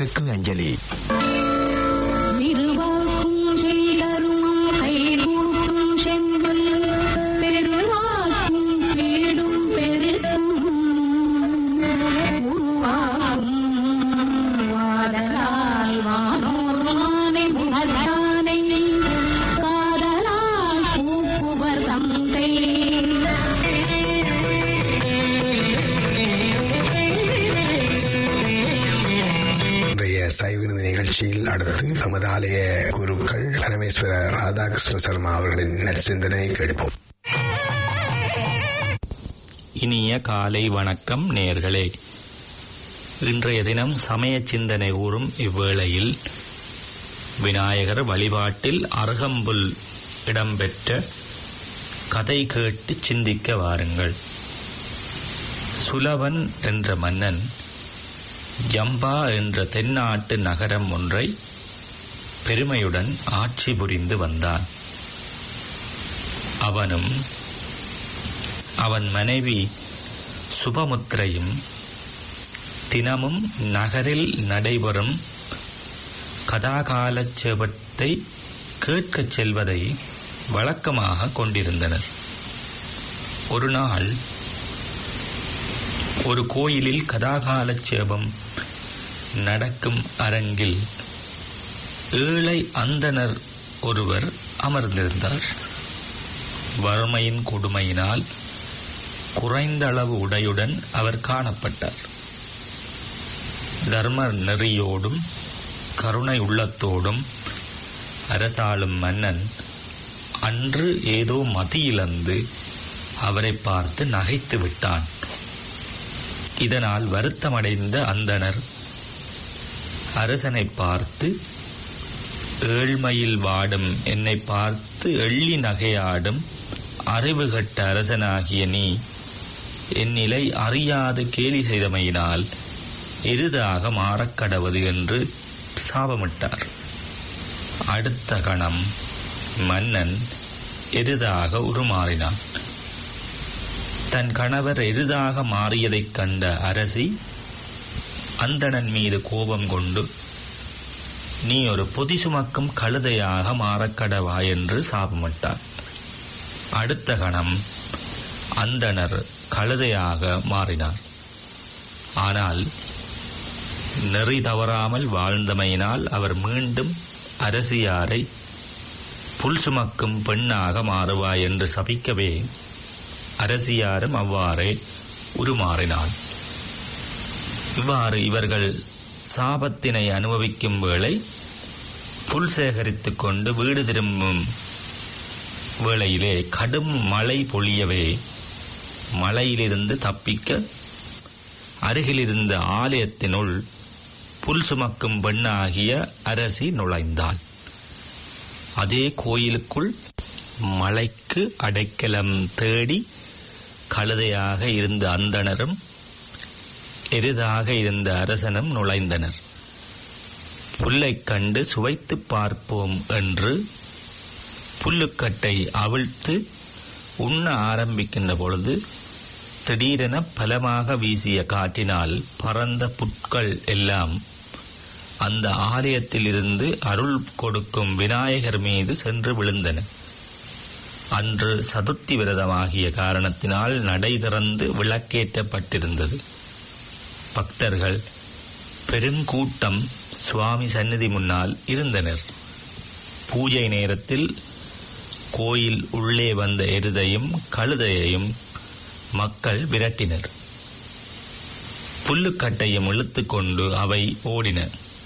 அவருக்கு அஞ்சலி திருவாக்கும் செய்தரும் கைகூட்டும் செம்பல் பெருவாக்கும் பேடும் பெருக்கும் உருவாகும் வாதலால் வானோர் மானை முகலானை காதலால் பூப்புவர் தந்தை இன்றைய சைவினது நிகழ்ச்சியில் அடுத்து நமது ஆலய குருக்கள் பரமேஸ்வர ராதாகிருஷ்ண சர்மா அவர்களின் நற்சிந்தனை கேட்போம் இனிய காலை வணக்கம் நேர்களே இன்றைய தினம் சமய சிந்தனை கூறும் இவ்வேளையில் விநாயகர் வழிபாட்டில் அருகம்புல் இடம்பெற்ற கதை கேட்டு சிந்திக்க வாருங்கள் சுலவன் என்ற மன்னன் ஜம்பா என்ற தென்னாட்டு நகரம் ஒன்றை பெருமையுடன் ஆட்சி புரிந்து வந்தான் அவனும் அவன் மனைவி சுபமுத்திரையும் தினமும் நகரில் நடைபெறும் கதாகாலச் சேபத்தை கேட்கச் செல்வதை வழக்கமாக கொண்டிருந்தனர் ஒரு நாள் ஒரு கோயிலில் கதாகாலச் சேபம் நடக்கும் அரங்கில் ஏழை அந்தணர் ஒருவர் அமர்ந்திருந்தார் வறுமையின் கொடுமையினால் குறைந்த அளவு உடையுடன் அவர் காணப்பட்டார் தர்ம நெறியோடும் கருணை உள்ளத்தோடும் அரசாளும் மன்னன் அன்று ஏதோ மதியிழந்து அவரை பார்த்து நகைத்து விட்டான் இதனால் வருத்தமடைந்த அந்தணர் அரசனை பார்த்து ஏழ்மையில் வாடும் என்னை பார்த்து எள்ளி நகையாடும் அறிவு கட்ட அரசனாகிய நீ என் நிலை அறியாது கேலி செய்தமையினால் எருதாக மாறக்கடவது என்று சாபமிட்டார் அடுத்த கணம் மன்னன் எருதாக உருமாறினான் தன் கணவர் எருதாக மாறியதைக் கண்ட அரசி அந்தணன் மீது கோபம் கொண்டு நீ ஒரு பொதி சுமக்கும் கழுதையாக மாறக்கடவா என்று சாபமிட்டார் அடுத்த கணம் அந்தணர் கழுதையாக மாறினார் ஆனால் நெறி தவறாமல் வாழ்ந்தமையினால் அவர் மீண்டும் அரசியாரை புல் சுமக்கும் பெண்ணாக மாறுவாய் என்று சபிக்கவே அரசியாரும் அவ்வாறே உருமாறினாள் இவ்வாறு இவர்கள் சாபத்தினை அனுபவிக்கும் வேளை புல் சேகரித்துக் கொண்டு வீடு திரும்பும் வேளையிலே கடும் மழை பொழியவே மழையிலிருந்து தப்பிக்க அருகிலிருந்த ஆலயத்தினுள் புல் சுமக்கும் பெண்ணாகிய அரசி நுழைந்தாள் அதே கோயிலுக்குள் மலைக்கு அடைக்கலம் தேடி கழுதையாக இருந்த அந்தணரும் எருதாக இருந்த அரசனும் நுழைந்தனர் புல்லைக் கண்டு சுவைத்துப் பார்ப்போம் என்று புல்லுக்கட்டை அவிழ்த்து உண்ண ஆரம்பிக்கின்ற பொழுது திடீரென பலமாக வீசிய காற்றினால் பறந்த புட்கள் எல்லாம் அந்த ஆலயத்திலிருந்து அருள் கொடுக்கும் விநாயகர் மீது சென்று விழுந்தன அன்று சதுர்த்தி விரதமாகிய காரணத்தினால் நடை திறந்து விளக்கேற்றப்பட்டிருந்தது பக்தர்கள் பெருங்கூட்டம் சுவாமி சந்நிதி முன்னால் இருந்தனர் பூஜை நேரத்தில் கோயில் உள்ளே வந்த எருதையும் கழுதையையும் மக்கள் விரட்டினர் புல்லுக்கட்டையும் இழுத்துக் கொண்டு அவை ஓடின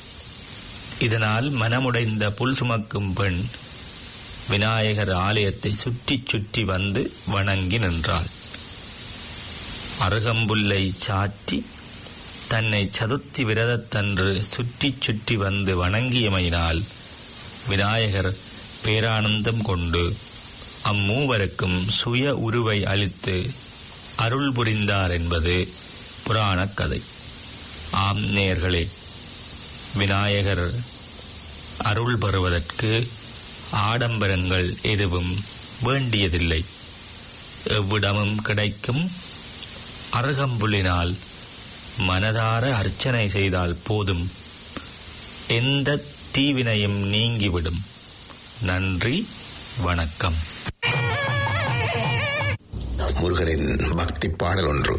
இதனால் மனமுடைந்த புல் சுமக்கும் பெண் விநாயகர் ஆலயத்தை சுற்றி சுற்றி வந்து வணங்கி நின்றாள் அருகம்புல்லை சாற்றி தன்னை சதுர்த்தி விரதத்தன்று சுற்றி சுற்றி வந்து வணங்கியமையினால் விநாயகர் பேரானந்தம் கொண்டு அம்மூவருக்கும் சுய உருவை அளித்து அருள் புரிந்தார் என்பது புராணக் கதை ஆம் நேர்களே விநாயகர் அருள் பெறுவதற்கு ஆடம்பரங்கள் எதுவும் வேண்டியதில்லை எவ்விடமும் கிடைக்கும் அருகம்புல்லினால் மனதார அர்ச்சனை செய்தால் போதும் எந்த தீவினையும் நீங்கிவிடும் நன்றி வணக்கம் முருகனின் பக்தி பாடல் ஒன்று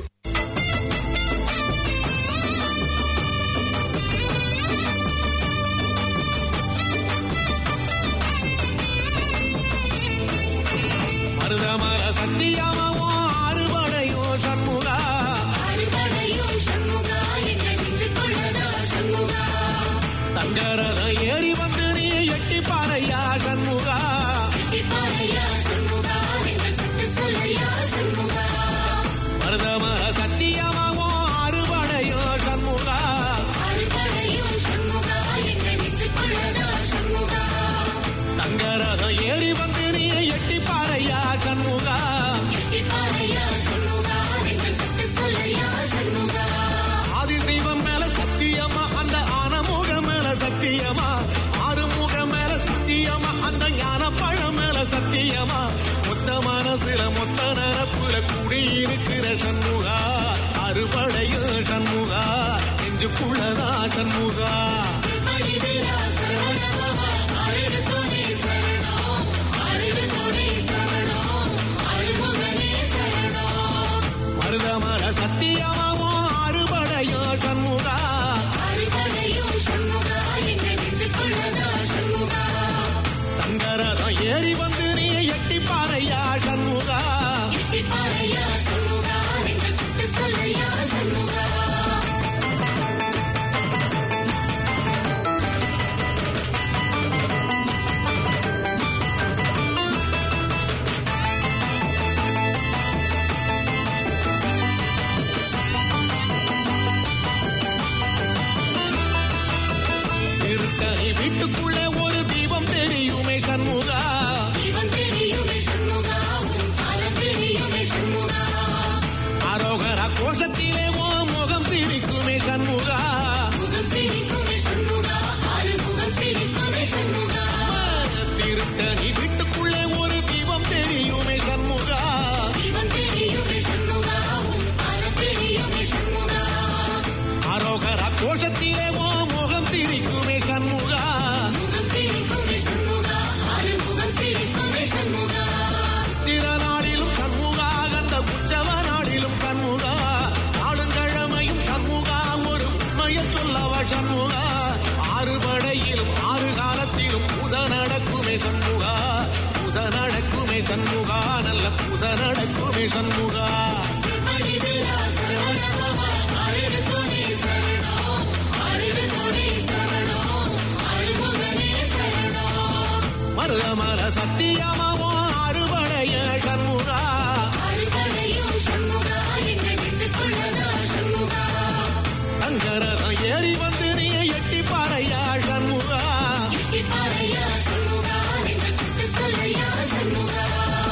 மருதமர சத்தியமாவோ அறுபடையோ சண்முகா அறுபடையோ சண்முகா எங்க நெஞ்சுக்குள்ளதா சண்முகா தங்கரத ஏறி வந்து நீ எட்டி பாறையா சண்முகா பாறையா சண்முகா எங்க சட்டு சொல்லையா சண்முகா மருதமர சத்தியமாவோ அறுபடையோ சண்முகா அறுபடையோ சண்முகா எங்க நெஞ்சுக்குள்ளதா சண்முகா தங்கரத ஏறி வந்து நீ எட்டி பாறையா சண்முகா பாறையா சண்முகா எங்க சட்டு சொல்லையா சண்முகா ஆதிசைவம் மேல சத்தியமா அந்த ஆனமுக மேல சத்தியமா ஆறுமுக மேல சத்தியமா அந்த ஞான பழம் மேல சத்தியமா மொத்த மனசுல மொத்த நரப்புல குடியிருக்கிற சண்முகா அறுபடையோ சண்முகா நெஞ்சுக்குள்ளதா சண்முகா வடிவேலா சரவணபவா அருடு துணை சரணம் அருடு துணை சரணம் அருமுகனே சரணம் மருதமர சத்தியமாவோ அறுபடையோ சண்முகா அறுபடையோ சண்முகா எங்க நெஞ்சுக்குள்ளதா சண்முகா தங்கரதம் ஏறி வந்து நீ எட்டி பாறையா சண்முகா பாறையா சண்முகா எங்க சட்டு சொல்லையா சண்முகா இருக்கை வீட்டுக்குள்ள ஒரு தீபம் தெரியுமே சண்முகா இவன் தெரியுமே சண்முகா உன் காலம் தெரியுமே சண்முகா அரோகர கோஷத்திலே ஓ முகம் சிரிக்குமே சண்முகா முகம் சிரிக்குமே சண்முகா ஆறு முகம் சிரிக்குமே சண்முகா திருத்தணி வீட்டுக்குள்ளே ஒரு தீபம் தெரியுமே சண்முகா இவன் தெரியுமே சண்முகா உன் காலம் தெரியுமே சண்முகா அரோகர கோஷத்திலே ஓ முகம் சிரிக்குமே சண்முகா முகம் சிரிக்குமே சண்முகா ஆறு முகம் சிரிக்குமே சண்முகா திருநாளிலும் சண்முகா கந்த உற்சவ நாளிலும் சண்முகா நாடுங்கிழமையும் சண்முகா ஒரு உண்மையை சொல்லவா சண்முகா ஆறு படையிலும் ஆறு காலத்திலும் பூச நடக்குமே சண்முகா பூச நடக்குமே சண்முகா நல்ல பூச நடக்குமே சண்முகா வடிவேலா சரவணபவா அருடு துணை சரணம் அருடு துணை சரணம் அருமுகனே சரணம் மருதமர சத்தியமாவோ அறுபடைய சண்முகா அறுபடையோ சண்முகா எங்க நெஞ்சுக்குள்ளதா சண்முகா தங்கரதம் ஏறி வந்து நீ எட்டி பாறையா சண்முகா பாறையா சண்முகா எங்க சட்டு சொல்லையா சண்முகா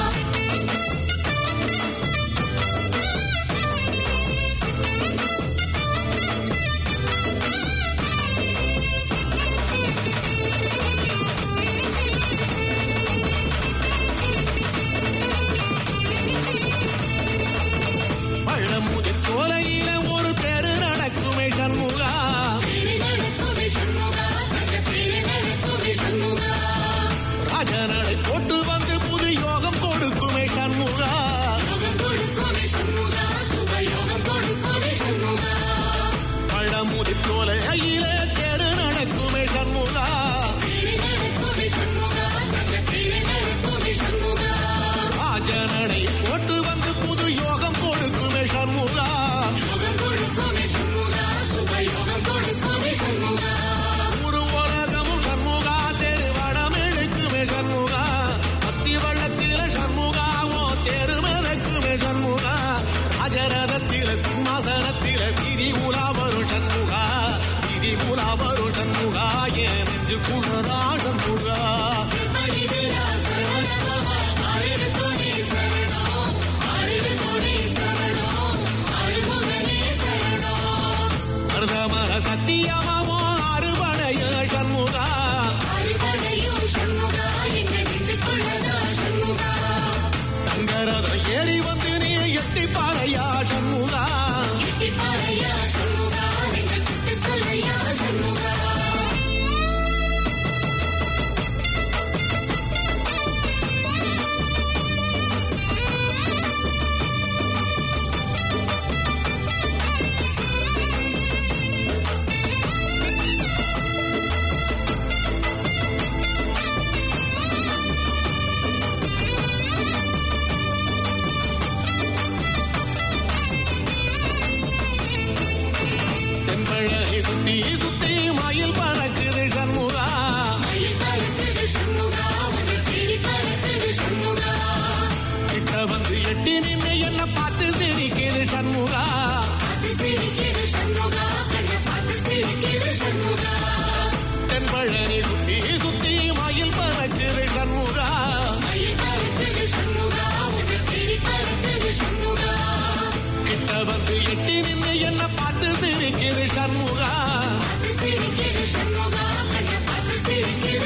பழமுதிர் கோலையில ஒரு தெரு நடக்குமே சண்முகா திரு நடக்குமே சண்முகா அந்த திரு நடக்குமே சண்முகா ராஜநடை போட்டு வந்து புது யோகம் கொடுக்குமே சண்முகா யோகம் கொடுக்குமே சண்முகா சுபயோகம் கொடுக்குமே சண்முகா பழமுதிர் கோலையில தெரு நடக்குமே சண்முகா திரு நடக்குமே சண்முகா அந்த திரு நடக்குமே சண்முகா ராஜநடை போட்டு வந்து புது யோகம் கொடுக்குமே சண்முகா யோகம் கொடுக்குமே சண்முகா சுபயோகம் கொடுக்குமே சண்முகா ஒரு உலகமும் சண்முகா தெரு வடம் எடுக்குமே சண்முகா அத்தி வள்ளத்தில சண்முகா ஓ தெரு மிதக்குமே சண்முகா ராஜரதத்தில சிம்மாசனத்தில விதி உலா வரும் சண்முகா விதி உலா வரும் சண்முகா என் நெஞ்சு குளரா சண்முகா வடிவேலா சரவணபவா அருடு துணை சரணம் அருடு துணை சரணம் அருமுகனே சரணம் மருதமர சத்தியமாவோ அறுபடைய சண்முகா அறுபடையோ சண்முகா எங்க நெஞ்சுக்குள்ளதா சண்முகா தங்கரதம் ஏறி வந்து நீ எட்டி பாறையா சண்முகா பாறையா சண்முகா எங்க சட்டு சொல்லையா சண்முகா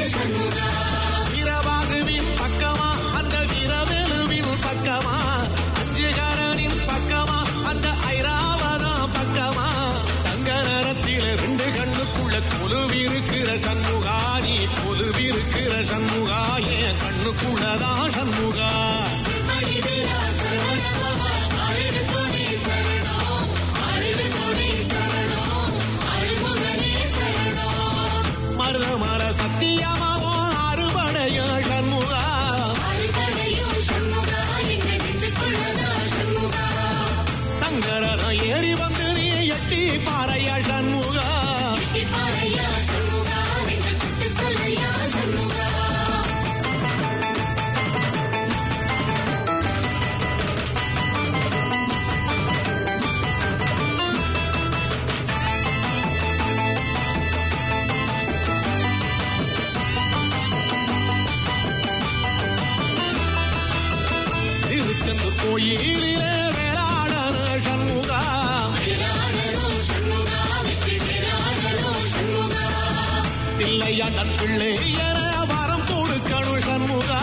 வீரபாகுவின் பக்கமா அந்த வீரவேலுவின் பக்கமா அஞ்சுகரனின் பக்கமா அந்த ஐராவதா பக்கமா தங்க நேரத்தில ரெண்டு கண்ணுக்குள்ள கொலுவிருக்கிற சண்முகா நீ கொலுவிருக்கிற சண்முகா என் கண்ணுக்குள்ளதான் சண்முகா மருத மர சத்தியமாவோ அறுபடைய சண்முகா தங்கரதம் ஏறி வந்து நீ எட்டி பாறைய சண்முகா திருச்செந்தூர் கோயிலிலே வேளாடன சண்முகா தில்லையாண்டன் பிள்ளை என வரம் கொடுக்கணும் சண்முகா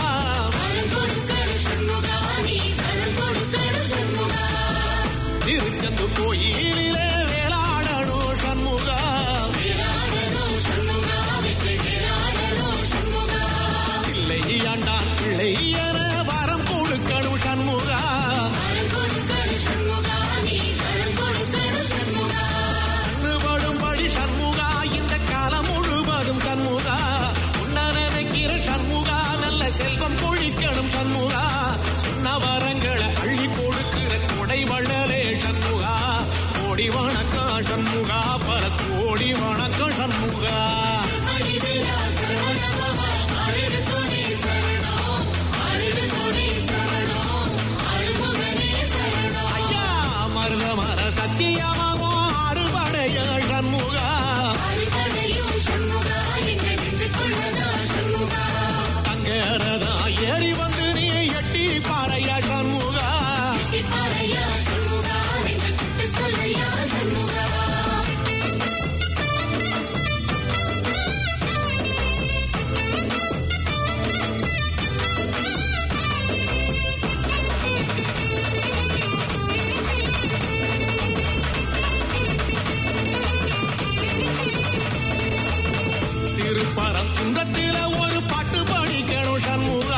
திருச்செந்தூர் கோயிலிலே வேளாடணும் சண்முகா தில்லையாண்டான் பிள்ளை என வரம் கொடுக்கணும் சண்முகா கண்ணுபடும்படி சண்முகா இந்த காலம் முழுவதும் சண்முகா உன்ன நினைக்கிற சண்முகா நல்ல செல்வம் கொழிக்கணும் சண்முகா சொன்ன வரங்களை அள்ளி கொடுக்கிற கொடை வள்ளலே சண்முகா கோடி வணக்கம் சண்முகா பல கோடி வணக்கம் சண்முகா ஐயா மருத மர சத்தியமாவோ அறுபடைய சண்முகா தங்கரதா ஏறி வந்து நீ எட்டி பாறைய சண்முகா திருப்பரம் குன்றத்தில ஒரு பாட்டு படிக்கணும் சண்முகா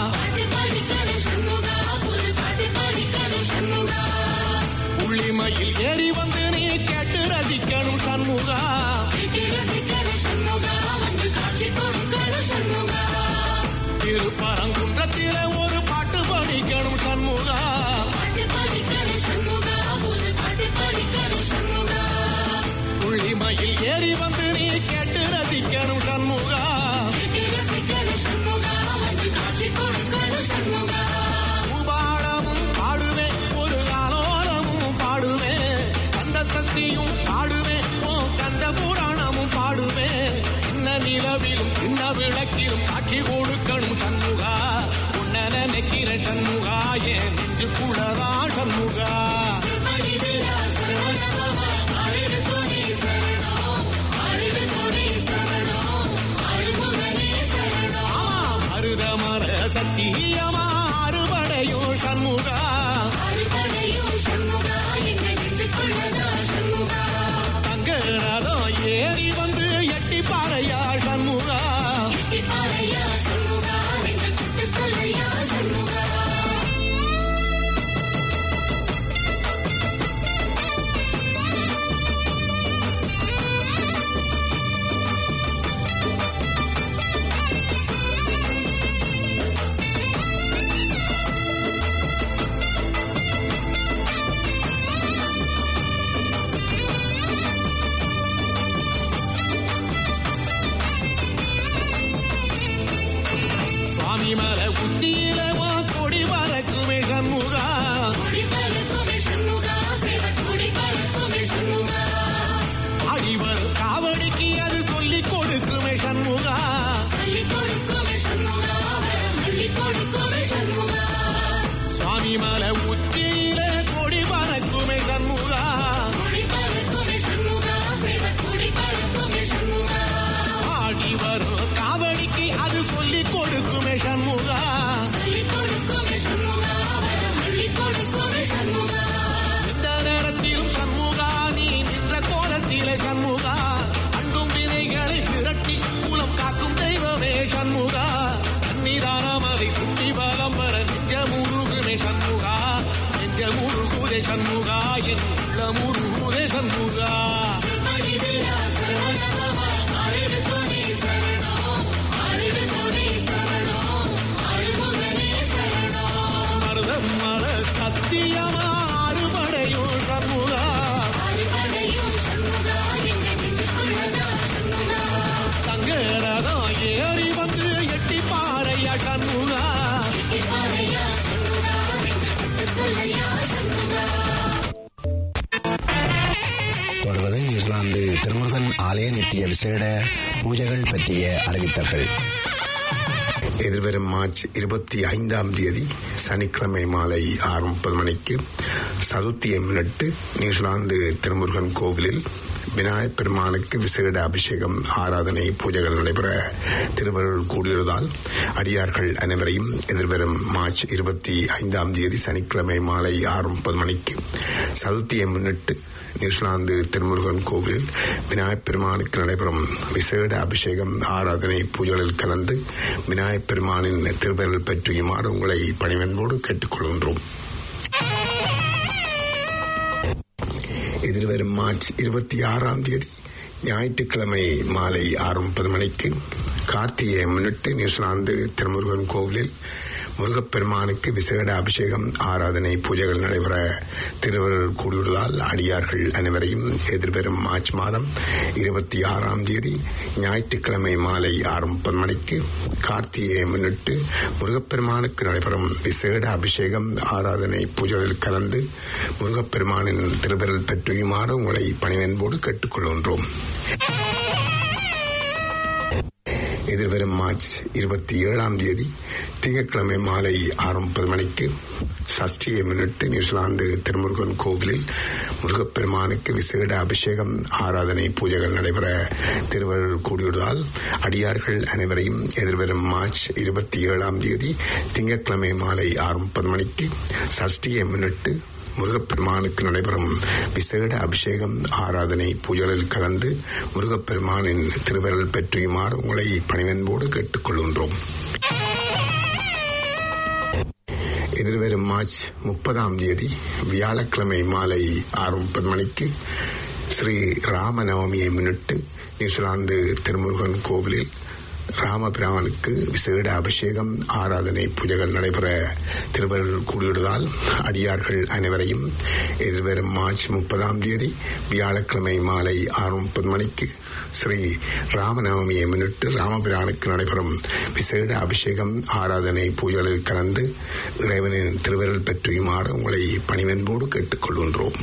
உள்ளிமையில் ஏறி வந்து நீ கேட்டு ரசிக்கணும் சண்முகா திருப்பரங்குன்றத்தில ஒரு பாட்டு படிக்கணும் சண்முகா உள்ளிமையில் ஏறி வந்து நீ கேட்டு ரசிக்கணும் சண்முகா பூபாளமும் பாடுவேன் ஒரு ஆலோலமும் பாடுவேன் கந்த சஷ்டியும் பாடுவேன் ஓ கந்த புராணமும் பாடுவேன் சின்ன நிலவிலும் சின்ன விளக்கிலும் காட்சி கொடுக்கணும் சண்முகா உன்ன நினைக்கிற சண்முகா என் நெஞ்சுக்குள்ளதா சண்முகா ஆமா மருத மர சத்தியமா அறுபடையோ சண்முகா தங்க ரதம் ஏறி வந்து எட்டி பாறையா சண்முகா சுவாமி மல உச்சியில உன் கொடி பறக்குமே சண்முகா அடிவர் காவடிக்கு அது சொல்லி கொடுக்குமே சண்முகா சுவாமி மல உச்சியில கொடி பறக்குமே சண்முகா ஆடி வரும் காவடிக்கு கொடுக்குமே சண்முகா அள்ளி கொடுக்குமே சண்முகா வரம் அள்ளி கொடுக்குமே சண்முகா எந்த நேரத்திலும் சண்முகா நீ நின்ற கோலத்திலே சண்முகா அண்டும் வினைகளை விரட்டி மூலம் காக்கும் தெய்வமே சண்முகா சன்னிதானம் அதை சுற்றி பலம் வர நெஞ்ச முருகுமே சண்முகா நெஞ்ச முருகுதே சண்முகா என் உள்ள முருகுதே சண்முகா மனிதரா சரணமவா ஆரிடு துணி சரணம் ஆரிடு துணி சரணம் அருமுகனே சரணம் மருதம் மல சத்தியமா அறுபடையும் சண்முகா அருமனையும் சண்முகா எங்க நெஞ்சுக்குள்ளதா சண்முகா தங்கரதம் ஏறி வந்து எட்டி பாறையா சண்முகா பாறையா சண்முகா நெஞ்சு சட்டு சொல்லையா சண்முகா தொடர்வது நியூசிலாந்து திருமுருகன் ஆலய நித்திய விசேட பூஜைகள் பற்றிய அறிவித்தல்கள் எதிர்வரும் மார்ச் இருபத்தி ஐந்தாம் தேதி சனிக்கிழமை மாலை ஆறு முப்பது மணிக்கு சதுர்த்தியை முன்னிட்டு நியூசிலாந்து திருமுருகன் கோவிலில் விநாயகப் பெருமானுக்கு விசேட அபிஷேகம் ஆராதனை பூஜைகள் நடைபெற திருவருள் கூடியுள்ளதால் அடியார்கள் அனைவரையும் எதிர்வரும் மார்ச் இருபத்தி ஐந்தாம் தேதி சனிக்கிழமை மாலை ஆறு முப்பது மணிக்கு சதுர்த்தியை முன்னிட்டு நியூசிலாந்து திருமுருகன் கோவிலில் விநாயகப் பெருமானுக்கு நடைபெறும் விசேட அபிஷேகம் ஆராதனை பூஜைகளில் கலந்து விநாயகப் பெருமானின் திருப்பெறல் பற்றியுமாறு உங்களை பணிவன்போடு கேட்டுக்கொள்கின்றோம் எதிர்வரும் மார்ச் இருபத்தி ஆறாம் தேதி ஞாயிற்றுக்கிழமை மாலை ஆறு முப்பது மணிக்கு கார்த்திகையை முன்னிட்டு நியூசிலாந்து திருமுருகன் கோவிலில் முருகப்பெருமானுக்கு விசேட அபிஷேகம் ஆராதனை பூஜைகள் நடைபெற திருவருள் கூடியுள்ளதால் அடியார்கள் அனைவரையும் எதிர்வரும் மார்ச் மாதம் இருபத்தி ஆறாம் தேதி ஞாயிற்றுக்கிழமை மாலை ஆறு முப்பது மணிக்கு கார்த்திகையை முன்னிட்டு முருகப்பெருமானுக்கு நடைபெறும் விசேட அபிஷேகம் ஆராதனை பூஜைகளில் கலந்து முருகப்பெருமானின் திருவருள் பெற்றியுமாறு உங்களை பணிவன்போடு கேட்டுக்கொள்கின்றோம் எதிர்வரும் மார்ச் இருபத்தி ஏழாம் தேதி திங்கட்கிழமை மாலை ஆறு முப்பது மணிக்கு சஷ்டியை முன்னிட்டு நியூசிலாந்து திருமுருகன் கோவிலில் முருகப்பெருமானுக்கு விசேட அபிஷேகம் ஆராதனை பூஜைகள் நடைபெற திருவருள் கூடியுள்ளதால் அடியார்கள் அனைவரையும் எதிர்வரும் மார்ச் இருபத்தி ஏழாம் தேதி திங்கட்கிழமை மாலை ஆறு முப்பது மணிக்கு சஷ்டியை முன்னிட்டு முருகப்பெருமானுக்கு நடைபெறும் விசேட அபிஷேகம் ஆராதனை பூஜைகளில் கலந்து முருகப்பெருமானின் திருவருள் பெற்றியுமாறு உங்களை பணிவன்போடு கேட்டுக்கொள்கின்றோம் எதிர்வரும் மார்ச் முப்பதாம் தேதி வியாழக்கிழமை மாலை ஆறு முப்பது மணிக்கு ஸ்ரீ ராமநவமியை முன்னிட்டு நியூசிலாந்து திருமுருகன் கோவிலில் ராமபிரானுக்கு விசேட அபிஷேகம் ஆராதனை பூஜைகள் நடைபெற திருவருள் கூடியுள்ளதால் அடியார்கள் அனைவரையும் எதிர்வரும் மார்ச் முப்பதாம் தேதி வியாழக்கிழமை மாலை ஆறு முப்பது மணிக்கு ஸ்ரீ ராமநவமியை முன்னிட்டு ராமபிரானுக்கு நடைபெறும் விசேட அபிஷேகம் ஆராதனை பூஜைகளில் கலந்து இறைவனின் திருவருள் பெற்றியுமாறு உங்களை பணிவன்போடு கேட்டுக்கொள்கின்றோம்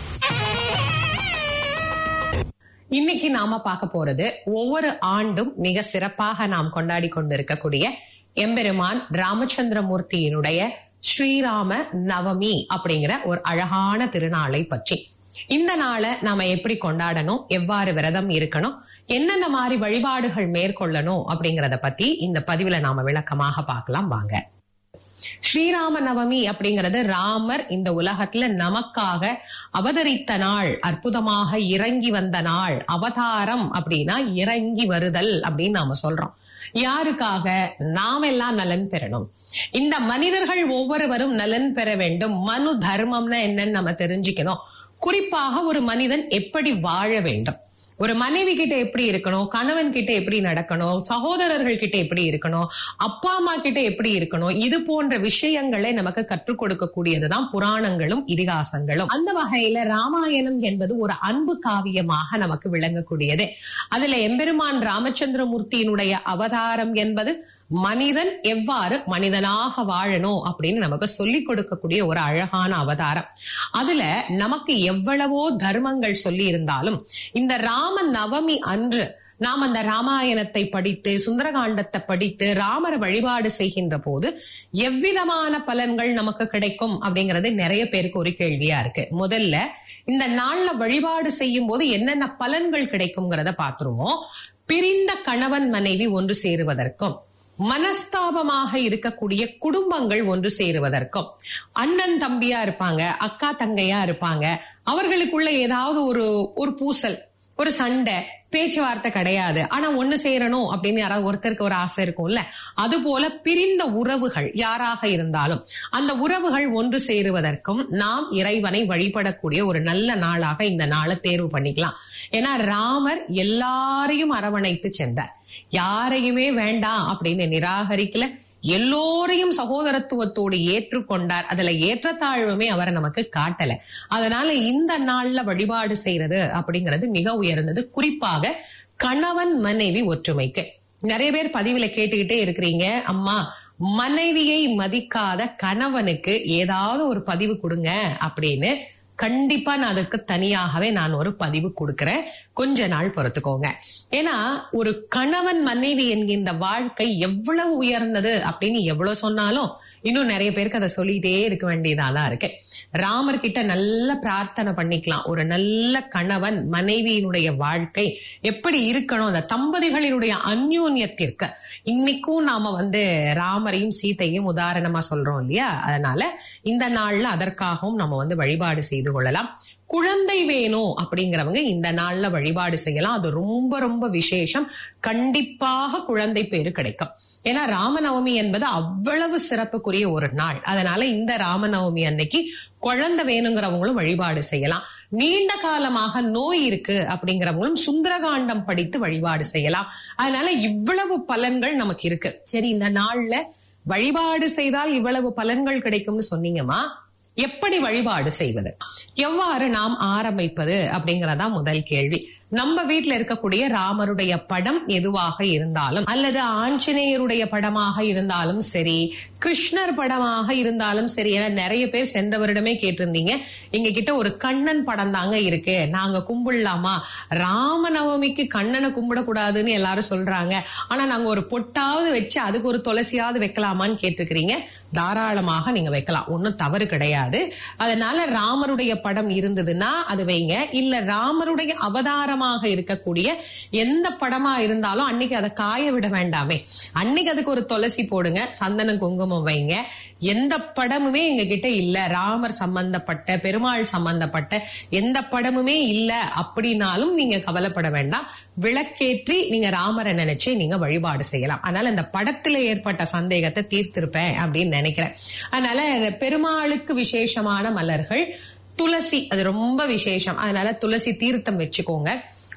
இன்னைக்கு நாம பார்க்க போறது ஒவ்வொரு ஆண்டும் மிக சிறப்பாக நாம் கொண்டாடி கொண்டிருக்கக்கூடிய எம்பெருமான் ராமச்சந்திரமூர்த்தியினுடைய ஸ்ரீராம நவமி அப்படிங்கிற ஒரு அழகான திருநாளை பற்றி இந்த நாளை நாம எப்படி கொண்டாடணும் எவ்வாறு விரதம் இருக்கணும் என்னென்ன மாதிரி வழிபாடுகள் மேற்கொள்ளணும் அப்படிங்கறத பத்தி இந்த பதிவுல நாம விளக்கமாக பார்க்கலாம் வாங்க ஸ்ரீராம நவமி அப்படிங்கிறது ராமர் இந்த உலகத்துல நமக்காக அவதரித்த நாள் அற்புதமாக இறங்கி வந்த நாள் அவதாரம் அப்படின்னா இறங்கி வருதல் அப்படின்னு நாம சொல்றோம் யாருக்காக நாம் எல்லாம் நலன் பெறணும் இந்த மனிதர்கள் ஒவ்வொருவரும் நலன் பெற வேண்டும் மனு தர்மம்னா என்னன்னு நம்ம தெரிஞ்சுக்கணும் குறிப்பாக ஒரு மனிதன் எப்படி வாழ வேண்டும் ஒரு மனைவி கிட்ட எப்படி இருக்கணும் கணவன் கிட்ட எப்படி நடக்கணும் சகோதரர்கள் கிட்ட எப்படி இருக்கணும் அப்பா அம்மா கிட்ட எப்படி இருக்கணும் இது போன்ற விஷயங்களை நமக்கு கற்றுக் கொடுக்கக்கூடியதுதான் புராணங்களும் இதிகாசங்களும் அந்த வகையில ராமாயணம் என்பது ஒரு அன்பு காவியமாக நமக்கு விளங்கக்கூடியது அதுல எம்பெருமான் ராமச்சந்திரமூர்த்தியினுடைய அவதாரம் என்பது மனிதன் எவ்வாறு மனிதனாக வாழணும் அப்படின்னு நமக்கு சொல்லிக் கொடுக்கக்கூடிய ஒரு அழகான அவதாரம் அதுல நமக்கு எவ்வளவோ தர்மங்கள் சொல்லி இருந்தாலும் இந்த ராம நவமி அன்று நாம் அந்த ராமாயணத்தை படித்து சுந்தரகாண்டத்தை படித்து ராமரை வழிபாடு செய்கின்ற போது எவ்விதமான பலன்கள் நமக்கு கிடைக்கும் அப்படிங்கறது நிறைய பேருக்கு ஒரு கேள்வியா இருக்கு முதல்ல இந்த நாள்ல வழிபாடு செய்யும் போது என்னென்ன பலன்கள் கிடைக்குங்கிறத பாத்துருவோம் பிரிந்த கணவன் மனைவி ஒன்று சேருவதற்கும் மனஸ்தாபமாக இருக்கக்கூடிய குடும்பங்கள் ஒன்று சேருவதற்கும் அண்ணன் தம்பியா இருப்பாங்க அக்கா தங்கையா இருப்பாங்க அவர்களுக்குள்ள ஏதாவது ஒரு ஒரு பூசல் ஒரு சண்டை பேச்சுவார்த்தை கிடையாது ஆனா ஒண்ணு சேரணும் அப்படின்னு யாராவது ஒருத்தருக்கு ஒரு ஆசை இருக்கும்ல அது போல பிரிந்த உறவுகள் யாராக இருந்தாலும் அந்த உறவுகள் ஒன்று சேருவதற்கும் நாம் இறைவனை வழிபடக்கூடிய ஒரு நல்ல நாளாக இந்த நாளை தேர்வு பண்ணிக்கலாம் ஏன்னா ராமர் எல்லாரையும் அரவணைத்து சென்றார் யாரையுமே வேண்டாம் அப்படின்னு நிராகரிக்கல எல்லோரையும் சகோதரத்துவத்தோடு ஏற்றுக்கொண்டார் அதுல ஏற்றத்தாழ்வுமே அவரை நமக்கு காட்டல அதனால இந்த நாள்ல வழிபாடு செய்யறது அப்படிங்கிறது மிக உயர்ந்தது குறிப்பாக கணவன் மனைவி ஒற்றுமைக்கு நிறைய பேர் பதிவுல கேட்டுக்கிட்டே இருக்கிறீங்க அம்மா மனைவியை மதிக்காத கணவனுக்கு ஏதாவது ஒரு பதிவு கொடுங்க அப்படின்னு கண்டிப்பா நான் அதுக்கு தனியாகவே நான் ஒரு பதிவு கொடுக்கிறேன் கொஞ்ச நாள் பொறுத்துக்கோங்க ஏன்னா ஒரு கணவன் மனைவி என்கின்ற வாழ்க்கை எவ்வளவு உயர்ந்தது அப்படின்னு எவ்வளவு சொன்னாலும் இன்னும் நிறைய பேருக்கு அதை சொல்லிட்டே இருக்க வேண்டியதாதான் இருக்கு ராமர் கிட்ட நல்ல பிரார்த்தனை பண்ணிக்கலாம் ஒரு நல்ல கணவன் மனைவியினுடைய வாழ்க்கை எப்படி இருக்கணும் அந்த தம்பதிகளினுடைய அந்யோன்யத்திற்கு இன்னைக்கும் நாம வந்து ராமரையும் சீத்தையும் உதாரணமா சொல்றோம் இல்லையா அதனால இந்த நாள்ல அதற்காகவும் நம்ம வந்து வழிபாடு செய்து கொள்ளலாம் குழந்தை வேணும் அப்படிங்கிறவங்க இந்த நாள்ல வழிபாடு செய்யலாம் அது ரொம்ப ரொம்ப விசேஷம் கண்டிப்பாக குழந்தை பேரு கிடைக்கும் ஏன்னா ராமநவமி என்பது அவ்வளவு சிறப்புக்குரிய ஒரு நாள் அதனால இந்த ராமநவமி அன்னைக்கு குழந்தை வேணுங்கிறவங்களும் வழிபாடு செய்யலாம் நீண்ட காலமாக நோய் இருக்கு அப்படிங்கிறவங்களும் சுந்தரகாண்டம் படித்து வழிபாடு செய்யலாம் அதனால இவ்வளவு பலன்கள் நமக்கு இருக்கு சரி இந்த நாள்ல வழிபாடு செய்தால் இவ்வளவு பலன்கள் கிடைக்கும்னு சொன்னீங்கம்மா எப்படி வழிபாடு செய்வது எவ்வாறு நாம் ஆரம்பிப்பது அப்படிங்கறதா முதல் கேள்வி நம்ம வீட்ல இருக்கக்கூடிய ராமருடைய படம் எதுவாக இருந்தாலும் அல்லது ஆஞ்சநேயருடைய படமாக இருந்தாலும் சரி கிருஷ்ணர் படமாக இருந்தாலும் சரி ஏன்னா நிறைய பேர் சென்ற வருடமே கேட்டிருந்தீங்க எங்க கிட்ட ஒரு கண்ணன் படம் தாங்க இருக்கு நாங்க கும்பிடலாமா ராமநவமிக்கு கண்ணனை கும்பிடக்கூடாதுன்னு எல்லாரும் சொல்றாங்க ஆனா நாங்க ஒரு பொட்டாவது வச்சு அதுக்கு ஒரு துளசியாவது வைக்கலாமான்னு கேட்டிருக்கிறீங்க தாராளமாக நீங்க வைக்கலாம் ஒன்னும் தவறு கிடையாது அதனால ராமருடைய படம் இருந்ததுன்னா அது வைங்க இல்ல ராமருடைய அவதாரமாக இருக்கக்கூடிய எந்த படமா இருந்தாலும் அன்னைக்கு அதை காய விட வேண்டாமே அன்னைக்கு அதுக்கு ஒரு துளசி போடுங்க சந்தன குங்குமம் வைங்க எந்த படமுமே எங்க கிட்ட இல்ல ராமர் சம்பந்தப்பட்ட பெருமாள் சம்பந்தப்பட்ட எந்த படமுமே இல்ல அப்படின்னாலும் நீங்க கவலைப்பட வேண்டாம் விளக்கேற்றி நீங்க ராமரை நினைச்சு நீங்க வழிபாடு செய்யலாம் அதனால இந்த படத்துல ஏற்பட்ட சந்தேகத்தை தீர்த்திருப்பேன் அப்படின்னு நினைக்கிறேன் அதனால பெருமாளுக்கு விசேஷமான மலர்கள் துளசி அது ரொம்ப விசேஷம் அதனால துளசி தீர்த்தம் வச்சுக்கோங்க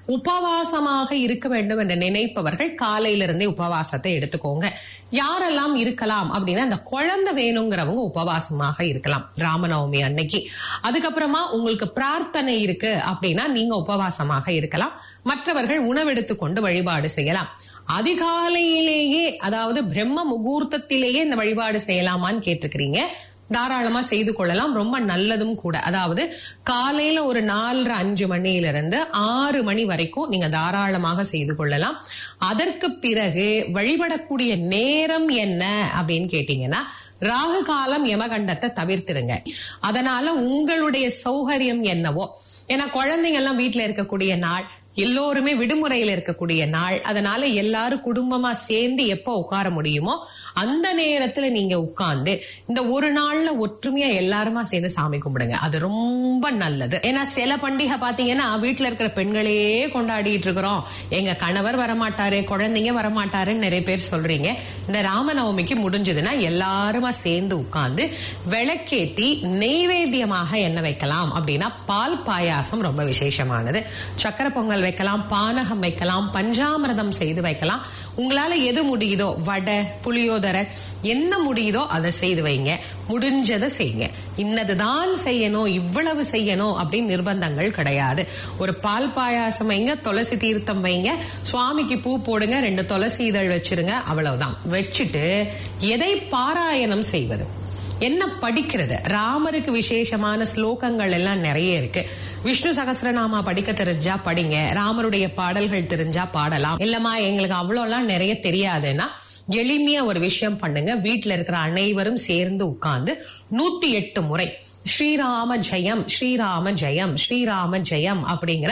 உபவாசமாக இருக்க வேண்டும் என்று நினைப்பவர்கள் காலையில இருந்தே உபவாசத்தை எடுத்துக்கோங்க யாரெல்லாம் இருக்கலாம் அப்படின்னா அந்த குழந்தை வேணுங்கிறவங்க உபவாசமாக இருக்கலாம் ராமநவமி அன்னைக்கு அதுக்கப்புறமா உங்களுக்கு பிரார்த்தனை இருக்கு அப்படின்னா நீங்க உபவாசமாக இருக்கலாம் மற்றவர்கள் உணவெடுத்து கொண்டு வழிபாடு செய்யலாம் அதிகாலையிலேயே அதாவது பிரம்ம முகூர்த்தத்திலேயே இந்த வழிபாடு செய்யலாமான்னு கேட்டிருக்கிறீங்க தாராளமா செய்து கொள்ளலாம் ரொம்ப நல்லதும் கூட அதாவது காலையில ஒரு நாலரை அஞ்சு மணியில இருந்து ஆறு மணி வரைக்கும் நீங்க தாராளமாக செய்து கொள்ளலாம் அதற்கு பிறகு வழிபடக்கூடிய நேரம் என்ன அப்படின்னு கேட்டீங்கன்னா ராகு காலம் யமகண்டத்தை தவிர்த்திருங்க அதனால உங்களுடைய சௌகரியம் என்னவோ ஏன்னா குழந்தைங்க எல்லாம் வீட்டுல இருக்கக்கூடிய நாள் எல்லோருமே விடுமுறையில இருக்கக்கூடிய நாள் அதனால எல்லாரும் குடும்பமா சேர்ந்து எப்ப உட்கார முடியுமோ அந்த நேரத்துல நீங்க உட்கார்ந்து இந்த ஒரு நாள்ல ஒற்றுமையா எல்லாருமா சேர்ந்து சாமி கும்பிடுங்க அது ரொம்ப நல்லது ஏன்னா சில பண்டிகை பாத்தீங்கன்னா வீட்டுல இருக்கிற பெண்களே கொண்டாடிட்டு இருக்கிறோம் எங்க கணவர் வரமாட்டாரு குழந்தைங்க வரமாட்டாருன்னு நிறைய பேர் சொல்றீங்க இந்த ராமநவமிக்கு முடிஞ்சதுன்னா எல்லாருமா சேர்ந்து உட்கார்ந்து விளக்கேத்தி நெய்வேத்தியமாக என்ன வைக்கலாம் அப்படின்னா பால் பாயாசம் ரொம்ப விசேஷமானது சக்கரை பொங்கல் வைக்கலாம் பானகம் வைக்கலாம் பஞ்சாமிரதம் செய்து வைக்கலாம் உங்களால எது முடியுதோ வடை புளியோதரை என்ன முடியுதோ அதை செய்து வைங்க முடிஞ்சதை செய்யுங்க இன்னதுதான் செய்யணும் இவ்வளவு செய்யணும் அப்படின்னு நிர்பந்தங்கள் கிடையாது ஒரு பால் பாயாசம் வைங்க துளசி தீர்த்தம் வைங்க சுவாமிக்கு பூ போடுங்க ரெண்டு துளசி இதழ் வச்சிருங்க அவ்வளவுதான் வச்சுட்டு எதை பாராயணம் செய்வது என்ன படிக்கிறது ராமருக்கு விசேஷமான ஸ்லோகங்கள் எல்லாம் நிறைய இருக்கு விஷ்ணு சகஸ்ரநாமா படிக்க தெரிஞ்சா படிங்க ராமருடைய பாடல்கள் தெரிஞ்சா பாடலாம் இல்லம்மா எங்களுக்கு அவ்வளோலாம் நிறைய தெரியாதுன்னா எளிமையா ஒரு விஷயம் பண்ணுங்க வீட்டுல இருக்கிற அனைவரும் சேர்ந்து உட்கார்ந்து நூத்தி எட்டு முறை ஸ்ரீராம ஜெயம் ஸ்ரீராம ஜெயம் ஸ்ரீராம ஜெயம் அப்படிங்கிற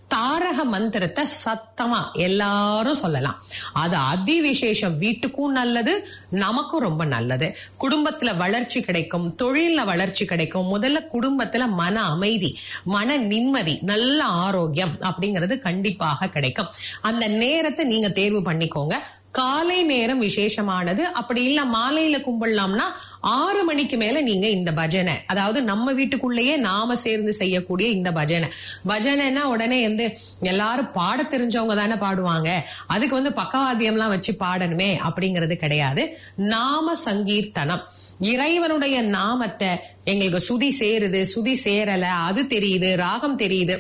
தாரக மந்திரத்தை சத்தமா எல்லாரும் சொல்லலாம் அது அதி விசேஷம் வீட்டுக்கும் நல்லது நமக்கும் ரொம்ப நல்லது குடும்பத்துல வளர்ச்சி கிடைக்கும் தொழில்ல வளர்ச்சி கிடைக்கும் முதல்ல குடும்பத்துல மன அமைதி மன நிம்மதி நல்ல ஆரோக்கியம் அப்படிங்கிறது கண்டிப்பாக கிடைக்கும் அந்த நேரத்தை நீங்க தேர்வு பண்ணிக்கோங்க காலை நேரம் விசேஷமானது அப்படி இல்ல மாலையில கும்பிடலாம்னா ஆறு மணிக்கு மேல நீங்க இந்த பஜனை அதாவது நம்ம வீட்டுக்குள்ளேயே நாம சேர்ந்து செய்யக்கூடிய இந்த பஜனை பஜனைனா உடனே வந்து எல்லாரும் பாட தெரிஞ்சவங்க தானே பாடுவாங்க அதுக்கு வந்து பக்கவாத்தியம்லாம் வச்சு பாடணுமே அப்படிங்கிறது கிடையாது நாம சங்கீர்த்தனம் இறைவனுடைய நாமத்தை எங்களுக்கு சுதி சேருது சுதி சேரல அது தெரியுது ராகம் தெரியுது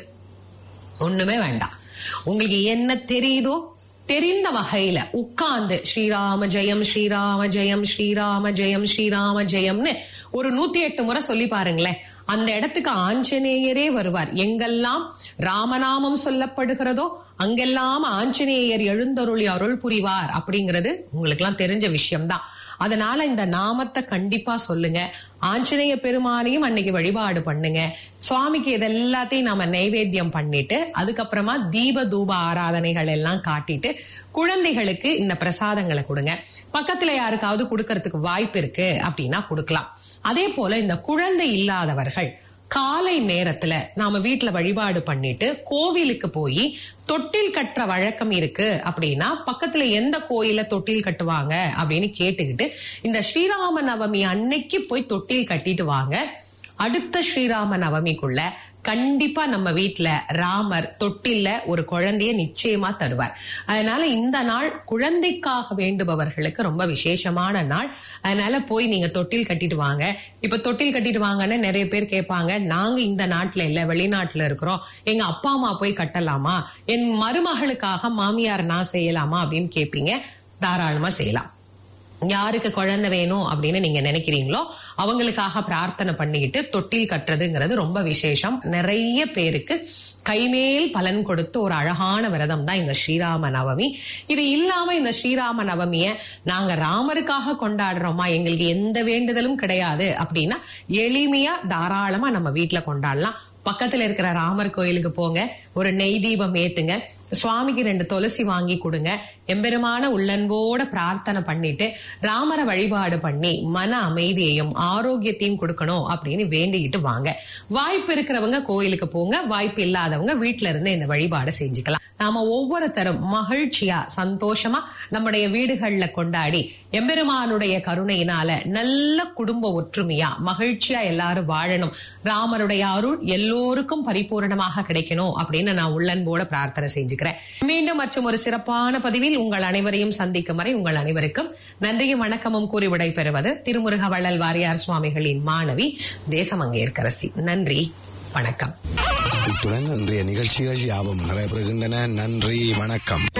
ஒண்ணுமே வேண்டாம் உங்களுக்கு என்ன தெரியுதோ தெரிந்த வகையில உட்கார்ந்து ஸ்ரீராம ஜெயம் ஸ்ரீராம ஜெயம் ஸ்ரீராம ஜெயம் ஸ்ரீராம ஜெயம்னு ஒரு நூத்தி எட்டு முறை சொல்லி பாருங்களேன் அந்த இடத்துக்கு ஆஞ்சநேயரே வருவார் எங்கெல்லாம் ராமநாமம் சொல்லப்படுகிறதோ அங்கெல்லாம் ஆஞ்சநேயர் எழுந்தருளி அருள் புரிவார் அப்படிங்கிறது உங்களுக்கு எல்லாம் தெரிஞ்ச விஷயம்தான் அதனால இந்த நாமத்தை கண்டிப்பா சொல்லுங்க ஆஞ்சநேய பெருமானையும் அன்னைக்கு வழிபாடு பண்ணுங்க சுவாமிக்கு இது எல்லாத்தையும் நாம நைவேத்தியம் பண்ணிட்டு அதுக்கப்புறமா தீப தூப ஆராதனைகள் எல்லாம் காட்டிட்டு குழந்தைகளுக்கு இந்த பிரசாதங்களை கொடுங்க பக்கத்துல யாருக்காவது கொடுக்கறதுக்கு வாய்ப்பு இருக்கு அப்படின்னா கொடுக்கலாம் அதே போல இந்த குழந்தை இல்லாதவர்கள் காலை நேரத்துல நாம வீட்டுல வழிபாடு பண்ணிட்டு கோவிலுக்கு போய் தொட்டில் கட்டுற வழக்கம் இருக்கு அப்படின்னா பக்கத்துல எந்த கோயில தொட்டில் கட்டுவாங்க அப்படின்னு கேட்டுக்கிட்டு இந்த ஸ்ரீராம நவமி அன்னைக்கு போய் தொட்டில் கட்டிட்டு வாங்க அடுத்த ஸ்ரீராம நவமிக்குள்ள கண்டிப்பா நம்ம வீட்ல ராமர் தொட்டில்ல ஒரு குழந்தைய நிச்சயமா தருவார் அதனால இந்த நாள் குழந்தைக்காக வேண்டுபவர்களுக்கு ரொம்ப விசேஷமான நாள் அதனால போய் நீங்க தொட்டில் கட்டிட்டு வாங்க இப்ப தொட்டில் கட்டிட்டு வாங்கன்னு நிறைய பேர் கேட்பாங்க நாங்க இந்த நாட்டுல இல்ல வெளிநாட்டுல இருக்கிறோம் எங்க அப்பா அம்மா போய் கட்டலாமா என் மருமகளுக்காக மாமியார் நான் செய்யலாமா அப்படின்னு கேட்பீங்க தாராளமா செய்யலாம் யாருக்கு குழந்தை வேணும் அப்படின்னு நீங்க நினைக்கிறீங்களோ அவங்களுக்காக பிரார்த்தனை பண்ணிக்கிட்டு தொட்டில் கட்டுறதுங்கிறது ரொம்ப விசேஷம் நிறைய பேருக்கு கைமேல் பலன் கொடுத்த ஒரு அழகான விரதம் தான் இந்த ஸ்ரீராம நவமி இது இல்லாம இந்த ஸ்ரீராம நவமிய நாங்க ராமருக்காக கொண்டாடுறோமா எங்களுக்கு எந்த வேண்டுதலும் கிடையாது அப்படின்னா எளிமையா தாராளமா நம்ம வீட்டுல கொண்டாடலாம் பக்கத்துல இருக்கிற ராமர் கோயிலுக்கு போங்க ஒரு நெய் தீபம் ஏத்துங்க சுவாமிக்கு ரெண்டு துளசி வாங்கி கொடுங்க எம்பெருமான உள்ளன்போட பிரார்த்தனை பண்ணிட்டு ராமரை வழிபாடு பண்ணி மன அமைதியையும் ஆரோக்கியத்தையும் கொடுக்கணும் அப்படின்னு வேண்டிக்கிட்டு வாங்க வாய்ப்பு இருக்கிறவங்க கோயிலுக்கு போங்க வாய்ப்பு இல்லாதவங்க வீட்டுல இருந்து இந்த வழிபாடை செஞ்சுக்கலாம் நாம ஒவ்வொருத்தரும் மகிழ்ச்சியா சந்தோஷமா நம்முடைய வீடுகள்ல கொண்டாடி எம்பெருமானுடைய கருணையினால நல்ல குடும்ப ஒற்றுமையா மகிழ்ச்சியா எல்லாரும் வாழணும் ராமருடைய அருள் எல்லோருக்கும் பரிபூரணமாக கிடைக்கணும் அப்படின்னு நான் உள்ளன்போட பிரார்த்தனை செஞ்சுக்கிறேன் மீண்டும் மற்றும் ஒரு சிறப்பான பதிவில் உங்கள் அனைவரையும் சந்திக்கும் வரை உங்கள் அனைவருக்கும் நன்றியும் வணக்கமும் கூறி விடைபெறுவது திருமுருக வள்ளல் வாரியார் சுவாமிகளின் மாணவி தேசமங்கேற்கரசி நன்றி வணக்கம் இத்துடன் இன்றைய நிகழ்ச்சிகள் யாவும் நடைபெறுகின்றன நன்றி வணக்கம்